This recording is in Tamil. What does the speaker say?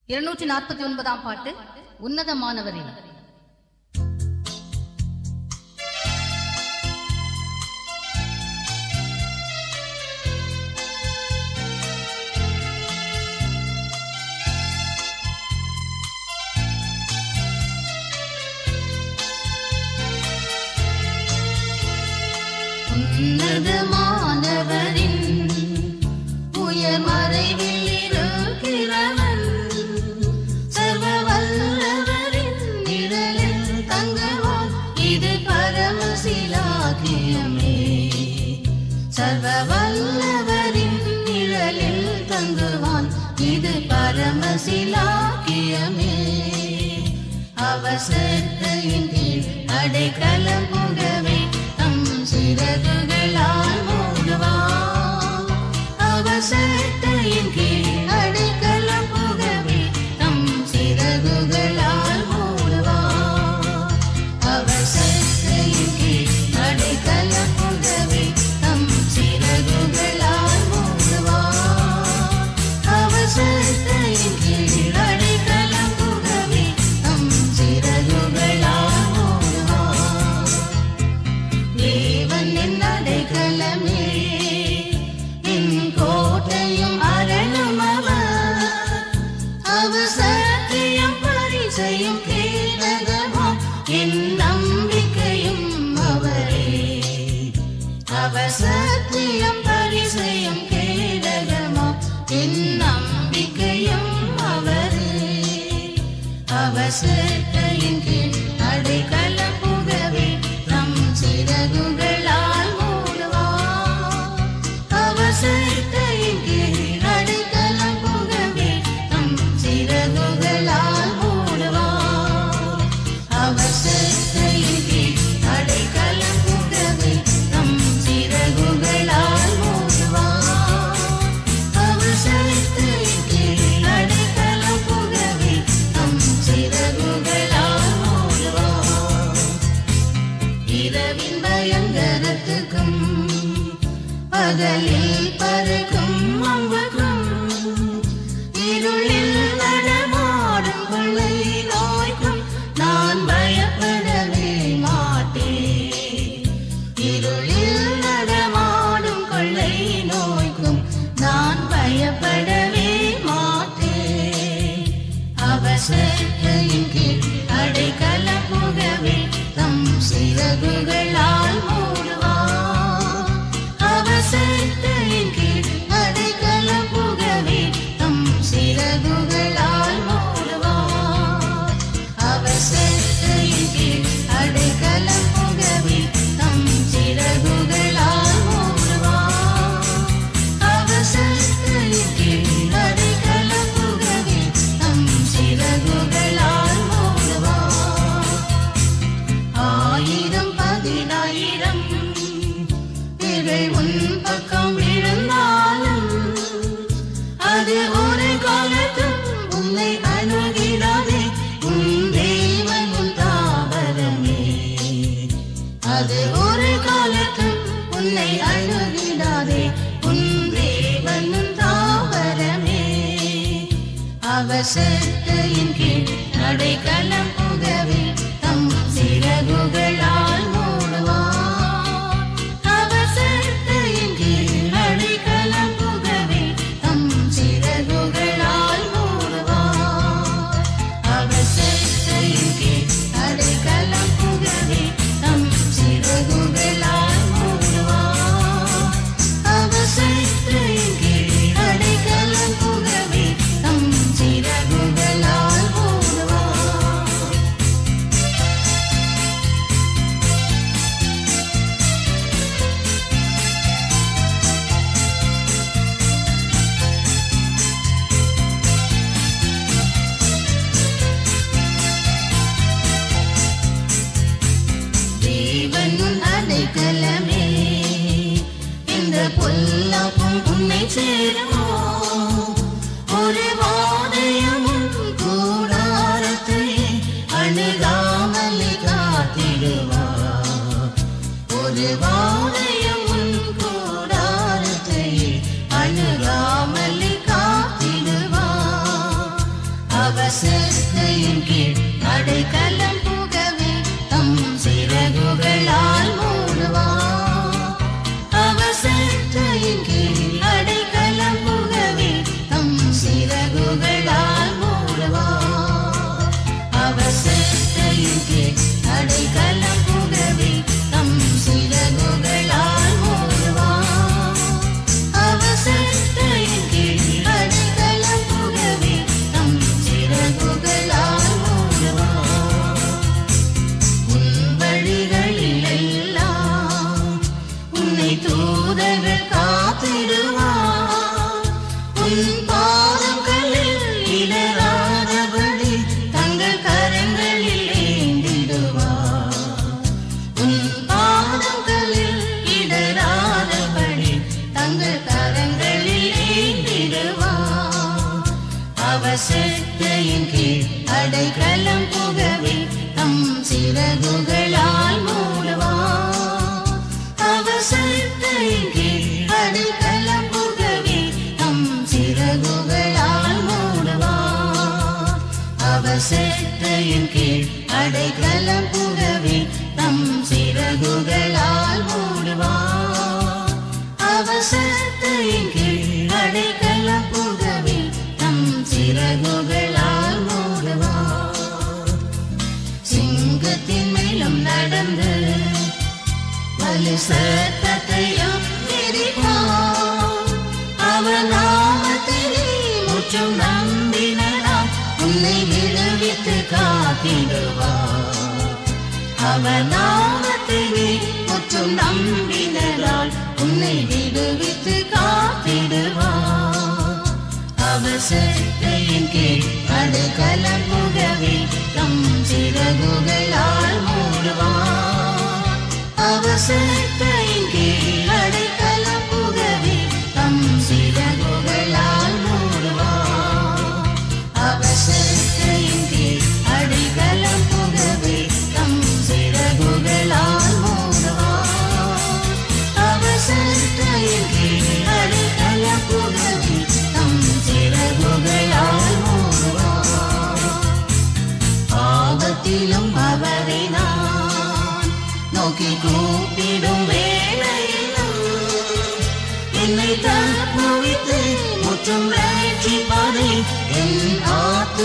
இருநூற்றி நாற்பத்தி ஒன்பதாம் பாட்டு உன்னதமானவரின் உன்னதமானவரின் உயர் மறைவில் இருக்கிறவன் சர்வ வல்லவரின் நிழலில் தங்குவான் இது பரமசிலாக்கியமே சர்வ வல்லவரின் நிழலில் தங்குவான் இது பரமசிலாக்கியமே அவசரத்தையின் கீழ் அடைக்கலம் புகவே தம் சிறகுகளால் மூடுவான் அவசரத்தையின் கீழ் அடைக்கலம் புகவே தம் சிறகுகளால் மூடுவான் அவசரத்தையின் கீழ் அடைக்கலம் புகவே தம் சிறகுகளால் மூடுவான் அவசரத்தையின் கீழ் அடைக்கலம் புகவே தம் சிறகுகளால் மூடுவான் தேவன் என் அடைக்கலமே என் கோட்டையும் அரணும் அவர் அவர் சத்தியம் பரிசையும் கேட்டதமாம் என் நம்பிக்கையும் அவரே அவர் சத்தியம் பரிசையும் கேடகமாம் என் நம்பிக்கையும் அவரே அவசரத்தையின் கீழ் அடைக்கலம் புகவே நம் சிறகுகளால் மூடுவான் அவசரத்தையின் கீழ் அடைக்கலம் புகவே நம் சிறகுகளால் மூடுவான் அவசரத்தையின் கீழ் அடைக்கலம் புகவே நம் சிறகுகளால் மூடுவான் அவசரத்தையின் கீழ் அடைக்கலம் புகவே நம் சிறகுகளால் மூடுவான் இரவின் பயங்கரத்துக்கும் பகலில் பறக்கும் அம்புக்கும் இருளில் நடமாடும் கொள்ளை நோய்க்கும் நான் பயப்படவே மாட்டேன் இருளில் நடமாடும் கொள்ளை நோய்க்கும் நான் பயப்படவே மாட்டேன் அவசரத்தையின் கீழ் அடைக்கலம் புகவே தம் சிறகுகளால் மூடுவான் அவசரத்தையின் கீழ் அடைக்கலம் புகவே தம் சிறகுகளால் மூடுவான் அவசரத்தையின் கீழ் அடைக்கலம் புகவே தம் சிறகுகளால் மூடுவான் அவசரத்தையின் கீழ் அடைக்கலம் புகவே தம் சிறகுகளால் மூடுவான் ஆயிரம் பதினாயிரம் பேர்கள் உன் பக்கம் விழுந்தாலும் அது ஒரு காலத்தும் உன்னை அணுகிடாதே உன் தேவன் உன் தாவரமே அது ஒரு காலத்தும் உன்னை அணுகிடாதே உன் தேவன் உன் தாவரமே அவசரத்தையின் கீழ் அடைக்கலம் புகவே தம் சிறகுகளால் மூடுவான் அவசரத்தையின் கீழ் அடைக்கலம் புகவே தம் சிறகுகளால் மூடுவான் அவசரத்தையின் கீழ் அடைக்கலம் புகவே தம் சிறகுகளால் மூடுவான் அவசரத்தையின் கீழ் அடைக்கலம் புகவே தம் சிறகுகளால் மூடுவான் தேவனும் அடைக்கலமே இந்த பொல்லாப்பும் உன்னை சேருமோ ஒரு வாதையமும் கூடாரத்தை அணுகாமல் காத்திடுவார் ஒரு வாதையமும் கூடாரத்தை அணுகாமல் காத்திடுவார் அவசத்தையின் கீழ் அடைக்கலம் புகவே தம் சிறகுகளால் மூடுவார் அவசத்தையின் கீழ் அடைக்கலம் புகவே தம் சிறகுகளால் மூடுவார் அவசத்தையின் கீழ் அடைக்கலம் புகவே தம் சிறகுகளால் மூடுவார் அவசத்தையின் கீழ் அடைக்கலம் புகவே தம் சிறகுகளால் மூடுவார் உன் வழிகளில் எல்லாம் உன்னை தூதர்கள் காத்திடுவார் உன் பாதங்களில் இடராதபடி தங்கள் கரங்களில் ஏந்திடுவார் உன் பாதங்களில் இடராதபடி தங்கள் கரங்களில் ஏந்திடுவார் அவசத்தையின் கீழ் அடைக்கலம் புகவே தம் சிறகுகளால் மூடுவார் அவசத்தையின் கீழ் அடைக்கலம் புகவே தம் சிறகுகளால் மூடுவார் அவசத்தையின் கீழ் அடைக்கலம் புகவே தம் சிறகுகளால் மூடுவார் அவசத்தையின் கீழ் அடைக்கலம் புகவே தம் சிறகுகளால் மூடுவார் சிங்கத்தின் மேலும் நடந்து வலு சத்தத்தையும் எரிப்பார் அவர் நாமத்திலே முற்றும் நம்பினராம் உன்னை விடுவித்து காத்திடுவார் அவர் நாமத்திலே முற்றும் நம்பினரால் உன்னை விடுவித்து காத்திடுவார் அவசத்தையின் கீழ் அடைக்கலம் புகவே தம் சிறகுகளால் மூடுவார் அவசத்தையின் கீழ் அடைக்கலம் புகவே தம் சிறகுகளால் மூடுவார் அவசத்தையின் கீழ் அடைக்கலம் புகவே தம் சிறகுகளால் மூடுவார் அவசத்தையின் கீழ் அடைக்கலம் புகவே தம் சிறகுகளால் மூடுவார் ஆபத்திலும் அவரை நான் நோக்கி கூப்பிடும் வேளையிலும் என்னை தப்புவித்து முற்றும் ரட்சிப்பதே என் ஆத்மா